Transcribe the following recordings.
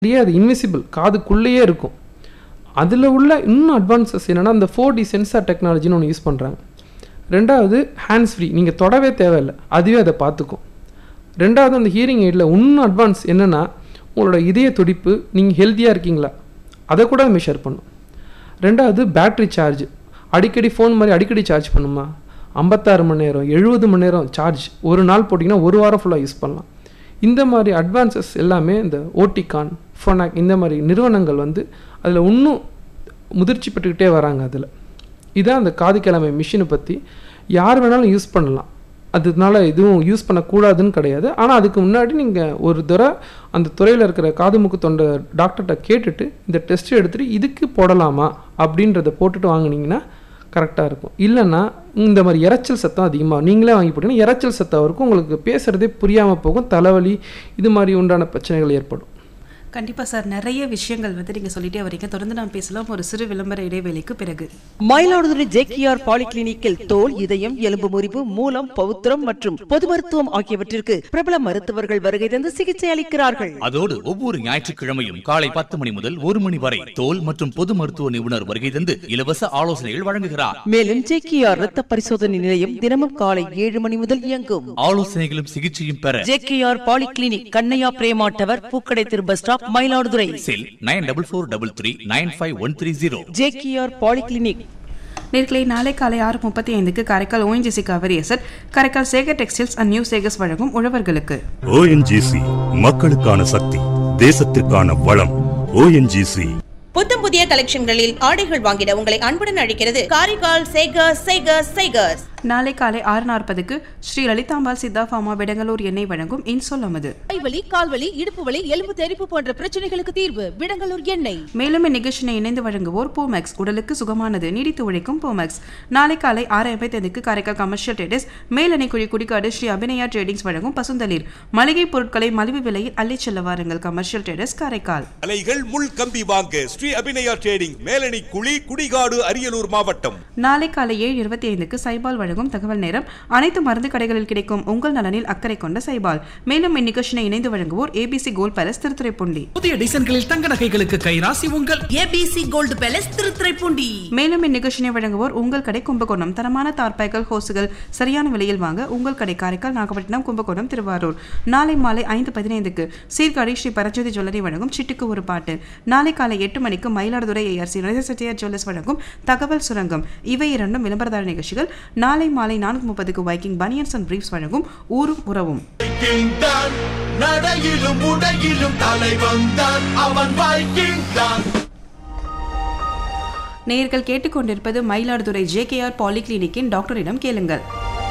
அப்படியே அது இன்விசிபிள் காதுக்குள்ளேயே இருக்கும் அதில் உள்ள இன்னும் அட்வான்சஸ் என்னென்னா அந்த ஃபோர் டி சென்சார் டெக்னாலஜின்னு ஒன்று யூஸ் பண்ணுறாங்க ரெண்டாவது ஹேண்ட்ஸ் ஃப்ரீ நீங்கள் தொடவே தேவையில்லை அதுவே அதை பார்த்துக்கும் ரெண்டாவது அந்த ஹியரிங் எய்டில் இன்னும் அட்வான்ஸ் என்னென்னா உங்களோட இதய துடிப்பு நீங்கள் ஹெல்த்தியாக இருக்கீங்களா அதை கூட மெஷர் பண்ணும் ரெண்டாவது பேட்ரி சார்ஜ் அடிக்கடி ஃபோன் மாதிரி அடிக்கடி சார்ஜ் பண்ணுமா ஐம்பத்தாறு மணி நேரம் எழுபது மணி நேரம் சார்ஜ் ஒரு நாள் போட்டிங்கன்னா ஒரு வாரம் ஃபுல்லாக யூஸ் பண்ணலாம் இந்த மாதிரி அட்வான்சஸ் எல்லாமே இந்த ஓட்டிகான் ஃபோனாக் இந்த மாதிரி நிறுவனங்கள் வந்து அதில் இன்னும் முதிர்ச்சி பெற்றுக்கிட்டே வராங்க அதில் இதான் அந்த காது கிழமை மிஷினை பற்றி யார் வேணாலும் யூஸ் பண்ணலாம் அதனால எதுவும் யூஸ் பண்ணக்கூடாதுன்னு கிடையாது ஆனால் அதுக்கு முன்னாடி நீங்கள் ஒரு தடவை அந்த துறையில் இருக்கிற காது மூக்கு தொண்டை டாக்டர்கிட்ட கேட்டுட்டு இந்த டெஸ்ட் எடுத்துகிட்டு இதுக்கு போடலாமா அப்படின்றத போட்டுட்டு வாங்குனீங்கன்னா கரெக்டாக இருக்கும் இல்லைன்னா இந்த மாதிரி இரைச்சல் சத்தம் அதிகமாக நீங்களே வாங்கி போட்டீங்கன்னா இரைச்சல் சத்தம் இருக்கும் உங்களுக்கு பேசுகிறதே புரியாமல் போகும் தலைவலி இது மாதிரி உண்டான பிரச்சனைகள் ஏற்படும் கண்டிப்பா சார் நிறைய விஷயங்கள் வந்து நீங்க சொல்லிட்டே வரீங்க தொடர்ந்து நாம் பேசலாம் ஒரு சிறு விளம்பர இடைவேளைக்கு பிறகு மயிலாடுதுறை ஜேகேஆர் பாலிகிளினிக்கில் தோல் இதயம் எலும்பு முறிவு மூலம் பௌத்திரம் மற்றும் பொது மருத்துவம் ஆகியவற்றிற்கு பிரபல மருத்துவர்கள் வருகை தந்து சிகிச்சை அளிக்கிறார்கள் அதோடு ஒவ்வொரு ஞாயிற்றுக்கிழமையும் காலை பத்து மணி முதல் ஒரு மணி வரை தோல் மற்றும் பொது மருத்துவ நிபுணர் வருகை தந்து இலவச ஆலோசனைகள் வழங்குகிறார் மேலும் ஜேகேஆர் ரத்த பரிசோதனை நிலையம் தினமும் காலை ஏழு மணி முதல் இயங்கும் ஆலோசனைகளும் சிகிச்சையும் பெற JKR polyclinic Kannaiya Prema tower பூக்கடை திரு bus stop Mayiladuthurai cell nine double four double three nine five one three zero JKR polyclinic நேர்களை நாளை காலை ஆறு முப்பத்தி ஐந்துக்கு காரைக்கால் ஓஎன்ஜிசி காவிரி எசட் Karaikal Sekar textiles and new Sekars வழங்கும் உழவர்களுக்கு ஓஎன்ஜிசி மக்களுக்கான சக்தி தேசத்திற்கான வளம் ஓஎன்ஜிசி புத்தம் புதிய கலெக்ஷன்களில் ஆடைகள் வாங்கிட உங்களை அன்புடன் அழைக்கிறது காரைக்கால் சேகர்ஸ் சேகர்ஸ் சேகர்ஸ் நாளை காலை ஆறு நாற்பதுக்கு ஸ்ரீ லலிதாம்பாள் சித்தா ஃபார்மா விடங்கலூர் எண்ணெய் வழங்கும் இன்சொல் அமது கைவலி கால்வலி இடுப்பு வலி எலும்பு தெறிப்பு போன்ற பிரச்சனைகளுக்கு தீர்வு விடங்கலூர் எண்ணெய் மேலும் இந்நிகழ்ச்சியை இணைந்து வழங்குவோர் போமேக்ஸ் உடலுக்கு சுகமானது நீடித்து உழைக்கும் போமேக்ஸ் நாளை காலை ஆறு ஐம்பத்தைந்துக்கு காரைக்கால் கமர்ஷியல் ட்ரேடர்ஸ் மேலணை குழி குடிக்காடு ஸ்ரீ அபிநயா ட்ரேடிங்ஸ் வழங்கும் பசுந்தளிர் மளிகை பொருட்களை மலிவு விலையில் அள்ளிச் செல்ல வாருங்கள் கமர்ஷியல் ட்ரேடர்ஸ் காரைக்கால் அலைகள் முள் கம்பி வாங்க ஸ்ரீ அபிநயா ட்ரேடிங் மேலணி குழி குடிகாடு அரியலூர் மாவட்டம் நாளை காலை ஏழு இருபத்தி ஐந்துக்கு சைபால் வழங்கும் தகவல் நேரம் அனைத்து மருந்து கடைகளில் கிடைக்கும் உங்கள் நலனில் அக்கறை கொண்ட சைபால் மேலும் இந்நிகழ்ச்சியை இணைந்து வழங்குவோர் ஏபிசி கோல்ட் பேலஸ் திருத்துறைப்பூண்டி புதிய டிசைன்களில் தங்க நகைகளுக்கு கைராசி உங்கள் ஏபிசி கோல்டு பேலஸ் திருத்துறைப்பூண்டி மேலும் இந்நிகழ்ச்சியை வழங்குவோர் உங்கள் கடை கும்பகோணம் தரமான தார்பாய்கள் ஹோசுகள் சரியான விலையில் வாங்க உங்கள் கடை காரைக்கால் நாகப்பட்டினம் கும்பகோணம் திருவாரூர் நாளை மாலை ஐந்து பதினைந்துக்கு சீர்காழி ஸ்ரீ பரஞ்சோதி ஜுவல்லரி வழங்கும் சிட்டுக்கு ஒரு பாட்டு நாளை காலை எட்டு மணிக்கு மயிலாடுதுறை ஏஆர்சி நரேச செட்டியார் ஜுவல்லர்ஸ் வழங்கும் தகவல் சுரங்கம் இவை இரண்டும் விளம்பரதார நிகழ்ச்சிகள் நாளை மாலை நான்கு முப்பதுக்கு வைக்கிங் பனியன்ஸ் அண்ட் பிரீஃப்ஸ் வழங்கும் ஊரும் உறவும் நடையிலும் உடையிலும் தலை வந்தான் அவன் வைக்கிங் தான் நேயர்கள் கேட்டுக்கொண்டிருப்பது மயிலாடுதுறை ஜேகேஆர் பாலிகிளினிக்கின் டாக்டரிடம் கேளுங்கள்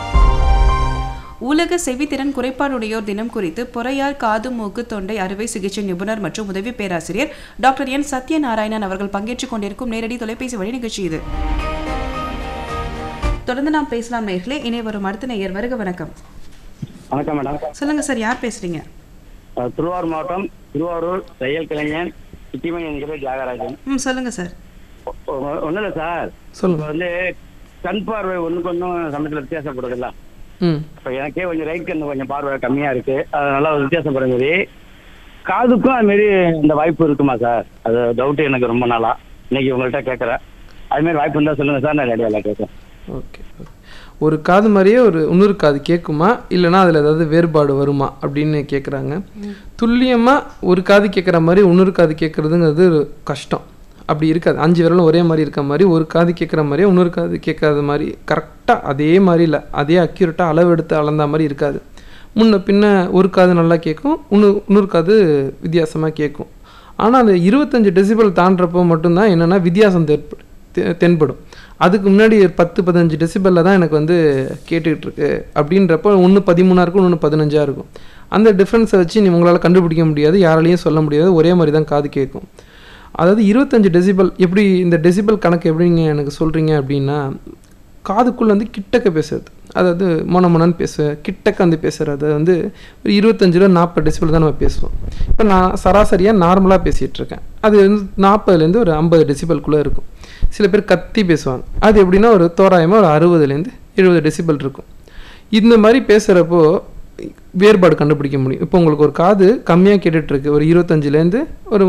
உலக செவித்திறன் குறைபாடுடையோர் தினம் குறித்து பொறையார் காது மூக்கு தொண்டை அறுவை சிகிச்சை நிபுணர் மற்றும் உதவி பேராசிரியர் டாக்டர் என் சத்யநாராயணன் அவர்கள் பங்கேற்றுக் கொண்டிருக்கும் நேரடி தொலைபேசி வழி நிகழ்ச்சி இது தொடர்ந்து நாம் பேசலாம் நேர்களே இணை வரும் அடுத்த நேயர் வருக வணக்கம் வணக்கம் மேடம் சொல்லுங்க சார் யார் பேசுறீங்க அஹ் திருவாரூர் மாவட்டம் திருவாரூர் தையல் கலைஞன் சிட்டிமணி என்கிற தியாகராஜன் ம் சொல்லுங்க சார் ஒன்றும் இல்லை சார் சொல்லுங்க இப்போ வந்து கண் பார்வை ஒன்றுக்கு ஒன்றும் சமயத்தில் வித்தியாசப்படுதுல்ல ம் இப்போ எனக்கே கொஞ்சம் ரைட் கண்ணு கொஞ்சம் பார்வை கம்மியாக இருக்கு அது நல்லா வித்தியாசப்படுற மாரி காதுக்கும் அது மாரி இந்த வாய்ப்பு இருக்குமா சார் அது டவுட் எனக்கு ரொம்ப நாளா இன்னைக்கு உங்கள்கிட்ட கேட்குறேன் அது மாதிரி வாய்ப்பு இருந்தால் சொல்லுங்க சார் நான் ரெடியாக கேட்குறேன் ஓகே ஒரு காது மாதிரியே ஒரு இன்னொரு காது கேட்குமா இல்லைனா அதில் ஏதாவது வேறுபாடு வருமா அப்படின்னு கேட்குறாங்க துல்லியமாக ஒரு காது கேட்குற மாதிரி இன்னொரு காது கேட்குறதுங்கிறது கஷ்டம் அப்படி இருக்காது அஞ்சு விரலும் ஒரே மாதிரி இருக்க மாதிரி ஒரு காது கேட்குற மாதிரியே இன்னொரு காது கேட்காத மாதிரி கரெக்டாக அதே மாதிரி இல்லை அதே அக்யூரேட்டாக அளவு எடுத்து அளந்த மாதிரி இருக்காது முன்ன பின்ன ஒரு காது நல்லா கேட்கும் இன்னொரு இன்னொரு காது வித்தியாசமாக கேட்கும் ஆனால் அந்த இருபத்தஞ்சு டெசிபல் தாண்டுறப்போ மட்டும்தான் என்னென்னா வித்தியாசம் தென்ப- தெ- தென்படும் அதுக்கு முன்னாடி பத்து பதினஞ்சு டெசிபலில் தான் எனக்கு வந்து கேட்டுக்கிட்டு இருக்கு அப்படின்றப்போ ஒன்று பதிமூணாக இருக்கும் ஒன்று பதினஞ்சாக இருக்கும் அந்த டிஃப்ரென்ஸை வச்சு நீ உங்களால் கண்டுபிடிக்க முடியாது யாராலையும் சொல்ல முடியாது ஒரே மாதிரி தான் காது கேட்கும் அதாவது இருபத்தஞ்சு டெசிபல் எப்படி இந்த டெசிபல் கணக்கு எப்படிங்க எனக்கு சொல்கிறீங்க அப்படின்னா காதுக்குள்ள வந்து கிட்டக்க பேசுறது அதாவது மொன மொனன்னு பேச கிட்டக்க வந்து பேசுறது வந்து ஒரு இருபத்தஞ்சில் நாற்பது டெசிபல் தான் நம்ம பேசுவோம் இப்போ நான் சராசரியாக நார்மலாக பேசிகிட்டு இருக்கேன் அது வந்து நாற்பதுலேருந்து ஒரு ஐம்பது டெசிபல்குள்ளே இருக்கும் சில பேர் கத்தி பேசுவாங்க அது எப்படின்னா ஒரு தோராயமாக ஒரு அறுபதுலேருந்து எழுபது டெசிபல் இருக்கும் இந்த மாதிரி பேசுகிறப்போ வேறுபாடு கண்டுபிடிக்க முடியும் இப்போ உங்களுக்கு ஒரு காது கம்மியாக கேட்டுட்டு இருக்கு ஒரு இருபத்தஞ்சிலேருந்து ஒரு